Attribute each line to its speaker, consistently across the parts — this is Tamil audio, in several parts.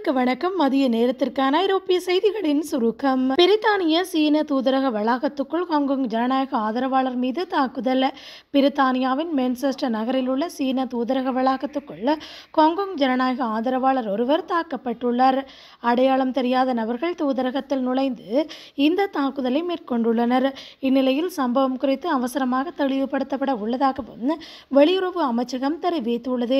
Speaker 1: நேர்களுக்கு வணக்கம் மதிய நேரத்திற்கான ஐரோப்பிய செய்திகளின் சுருக்கம் பிரித்தானிய சீன தூதரக வளாகத்துக்குள் ஹாங்காங் ஜனநாயக ஆதரவாளர் மீது தாக்குதல் பிரித்தானியாவின் மென்செஸ்டர் நகரில் உள்ள சீன தூதரக வளாகத்துக்குள் ஹாங்காங் ஜனநாயக ஆதரவாளர் ஒருவர் தாக்கப்பட்டுள்ளார் அடையாளம் தெரியாத நபர்கள் தூதரகத்தில் நுழைந்து இந்த தாக்குதலை மேற்கொண்டுள்ளனர் இந்நிலையில் சம்பவம் குறித்து அவசரமாக தெளிவுபடுத்தப்பட உள்ளதாகவும் வெளியுறவு அமைச்சகம் தெரிவித்துள்ளது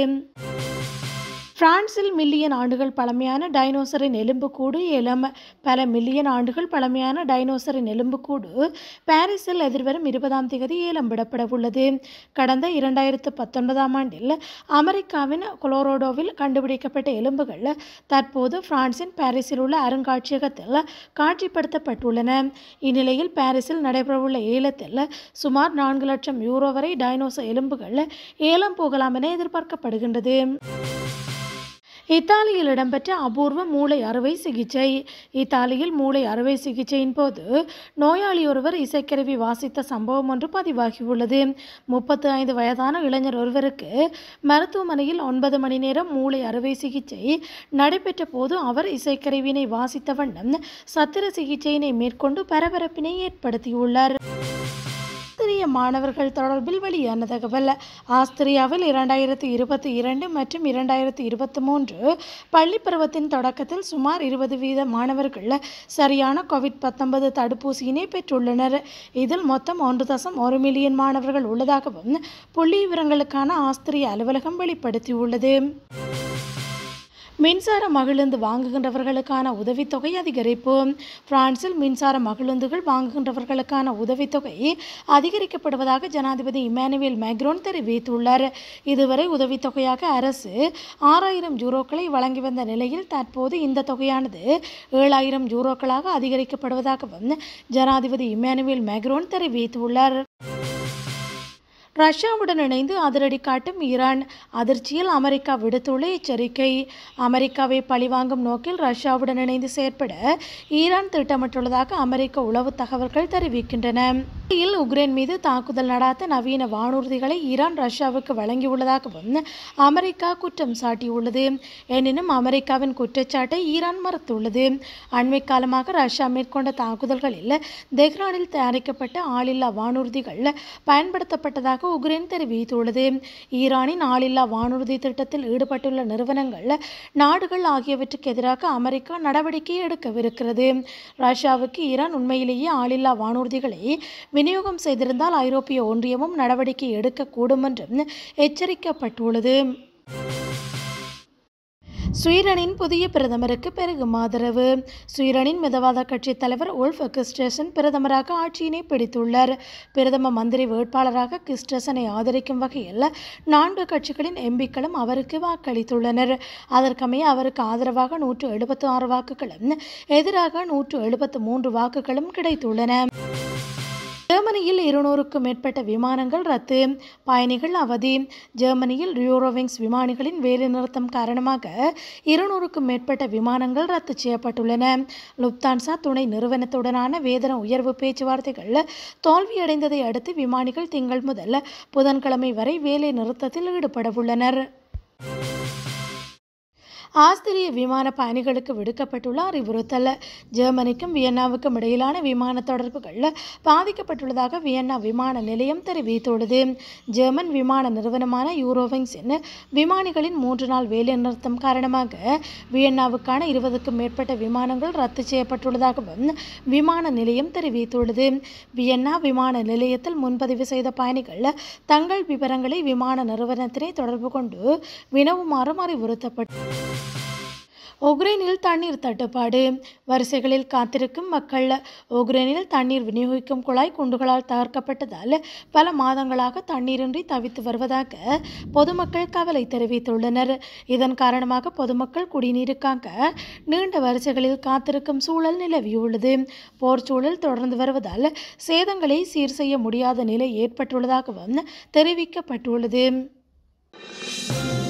Speaker 1: பிரான்சில் மில்லியன் ஆண்டுகள் பழமையான டைனோசரின் எலும்புக்கூடு ஏலம் பல மில்லியன் ஆண்டுகள் பழமையான டைனோசரின் எலும்புக்கூடு பாரிஸில் எதிர்வரும் இருபதாம் தேதி ஏலம் விடப்பட உள்ளது கடந்த இரண்டாயிரத்து பத்தொன்பதாம் ஆண்டில் அமெரிக்காவின் கொலோரோடோவில் கண்டுபிடிக்கப்பட்ட எலும்புகள் தற்போது பிரான்சின் பாரிஸில் உள்ள அருங்காட்சியகத்தில் காட்சிப்படுத்தப்பட்டுள்ளன இந்நிலையில் பாரிஸில் நடைபெறவுள்ள ஏலத்தில் சுமார் நான்கு லட்சம் யூரோ வரை டைனோசர் எலும்புகள் ஏலம் போகலாம் என எதிர்பார்க்கப்படுகின்றது இத்தாலியில் இடம்பெற்ற அபூர்வ மூளை அறுவை சிகிச்சை இத்தாலியில் மூளை அறுவை சிகிச்சையின் போது நோயாளி ஒருவர் இசைக்கருவி வாசித்த சம்பவம் ஒன்று பதிவாகியுள்ளது முப்பத்து ஐந்து வயதான இளைஞர் ஒருவருக்கு மருத்துவமனையில் ஒன்பது மணி நேரம் மூளை அறுவை சிகிச்சை நடைபெற்ற போது அவர் இசைக்கருவினை வாசித்த வண்ணம் சத்திர சிகிச்சையினை மேற்கொண்டு பரபரப்பினை ஏற்படுத்தியுள்ளார் ஆஸ்திரிய மாணவர்கள் தொடர்பில் வெளியான தகவல் ஆஸ்திரியாவில் இரண்டாயிரத்தி இருபத்தி இரண்டு மற்றும் இரண்டாயிரத்தி இருபத்தி மூன்று பள்ளி பருவத்தின் தொடக்கத்தில் சுமார் இருபது வீத மாணவர்கள் சரியான கோவிட் பத்தொன்பது தடுப்பூசியினை பெற்றுள்ளனர் இதில் மொத்தம் ஒன்று தசம் ஒரு மில்லியன் மாணவர்கள் உள்ளதாகவும் புள்ளி விவரங்களுக்கான ஆஸ்திரிய அலுவலகம் வெளிப்படுத்தியுள்ளது மின்சார மகிழுந்து வாங்குகின்றவர்களுக்கான உதவித்தொகை அதிகரிப்பு பிரான்சில் மின்சார மகிழுந்துகள் வாங்குகின்றவர்களுக்கான உதவித்தொகை அதிகரிக்கப்படுவதாக ஜனாதிபதி இமானுவேல் மேக்ரோன் தெரிவித்துள்ளார் இதுவரை உதவித்தொகையாக அரசு ஆறாயிரம் யூரோக்களை வழங்கி வந்த நிலையில் தற்போது இந்த தொகையானது ஏழாயிரம் யூரோக்களாக அதிகரிக்கப்படுவதாகவும் ஜனாதிபதி இமானுவேல் மேக்ரோன் தெரிவித்துள்ளார் ரஷ்யாவுடன் இணைந்து அதிரடி காட்டும் ஈரான் அதிர்ச்சியில் அமெரிக்கா விடுத்துள்ள எச்சரிக்கை அமெரிக்காவை பழிவாங்கும் நோக்கில் ரஷ்யாவுடன் இணைந்து செயற்பட ஈரான் திட்டமிட்டுள்ளதாக அமெரிக்க உளவு தகவல்கள் தெரிவிக்கின்றன இல் உக்ரைன் மீது தாக்குதல் நடாத்த நவீன வானூர்திகளை ஈரான் ரஷ்யாவுக்கு வழங்கியுள்ளதாகவும் அமெரிக்கா குற்றம் சாட்டியுள்ளது எனினும் அமெரிக்காவின் குற்றச்சாட்டை ஈரான் மறுத்துள்ளது அண்மை காலமாக ரஷ்யா மேற்கொண்ட தாக்குதல்களில் தெஹ்ரானில் தயாரிக்கப்பட்ட ஆளில்லா வானூர்திகள் பயன்படுத்தப்பட்டதாக உக்ரைன் தெரிவித்துள்ளது ஈரானின் ஆளில்லா வானூர்தி திட்டத்தில் ஈடுபட்டுள்ள நிறுவனங்கள் நாடுகள் ஆகியவற்றுக்கு எதிராக அமெரிக்கா நடவடிக்கை எடுக்கவிருக்கிறது ரஷ்யாவுக்கு ஈரான் உண்மையிலேயே ஆளில்லா வானூர்திகளை விநியோகம் செய்திருந்தால் ஐரோப்பிய ஒன்றியமும் நடவடிக்கை எடுக்கக்கூடும் என்றும் எச்சரிக்கப்பட்டுள்ளது ஸ்வீடனின் புதிய பிரதமருக்கு பெருகும் ஆதரவு ஸ்வீடனின் மிதவாத கட்சித் தலைவர் உல்ஃப் கிறிஸ்டேசன் பிரதமராக ஆட்சியினை பிடித்துள்ளார் பிரதம மந்திரி வேட்பாளராக கிறிஸ்டேசனை ஆதரிக்கும் வகையில் நான்கு கட்சிகளின் எம்பிக்களும் அவருக்கு வாக்களித்துள்ளனர் அதற்கமைய அவருக்கு ஆதரவாக நூற்று எழுபத்து ஆறு வாக்குகளும் எதிராக நூற்று எழுபத்து மூன்று வாக்குகளும் கிடைத்துள்ளன ஜெர்மனியில் இருநூறுக்கும் மேற்பட்ட விமானங்கள் ரத்து பயணிகள் அவதி ஜெர்மனியில் ரியூரோவிங்ஸ் விமானிகளின் வேலைநிறுத்தம் காரணமாக இருநூறுக்கும் மேற்பட்ட விமானங்கள் ரத்து செய்யப்பட்டுள்ளன லுப்தான்சா துணை நிறுவனத்துடனான வேதன உயர்வு பேச்சுவார்த்தைகள் தோல்வியடைந்ததை அடுத்து விமானிகள் திங்கள் முதல் புதன்கிழமை வரை வேலை நிறுத்தத்தில் ஈடுபடவுள்ளனர் ஆஸ்திரிய விமான பயணிகளுக்கு விடுக்கப்பட்டுள்ள அறிவுறுத்தல் ஜெர்மனிக்கும் வியன்னாவுக்கும் இடையிலான விமான தொடர்புகள் பாதிக்கப்பட்டுள்ளதாக வியன்னா விமான நிலையம் தெரிவித்துள்ளது ஜெர்மன் விமான நிறுவனமான யூரோவிங்ஸின் விமானிகளின் மூன்று நாள் வேலை நிறுத்தம் காரணமாக வியன்னாவுக்கான இருபதுக்கும் மேற்பட்ட விமானங்கள் ரத்து செய்யப்பட்டுள்ளதாகவும் விமான நிலையம் தெரிவித்துள்ளது வியன்னா விமான நிலையத்தில் முன்பதிவு செய்த பயணிகள் தங்கள் விவரங்களை விமான நிறுவனத்தினை தொடர்பு கொண்டு வினவுமாறும் அறிவுறுத்தப்பட்டு உக்ரைனில் தண்ணீர் தட்டுப்பாடு வரிசைகளில் காத்திருக்கும் மக்கள் உக்ரைனில் தண்ணீர் விநியோகிக்கும் குழாய் குண்டுகளால் தகர்க்கப்பட்டதால் பல மாதங்களாக தண்ணீரின்றி தவித்து வருவதாக பொதுமக்கள் கவலை தெரிவித்துள்ளனர் இதன் காரணமாக பொதுமக்கள் குடிநீருக்காக நீண்ட வரிசைகளில் காத்திருக்கும் சூழல் நிலவியுள்ளது போர் சூழல் தொடர்ந்து வருவதால் சேதங்களை சீர் செய்ய முடியாத நிலை ஏற்பட்டுள்ளதாகவும் தெரிவிக்கப்பட்டுள்ளது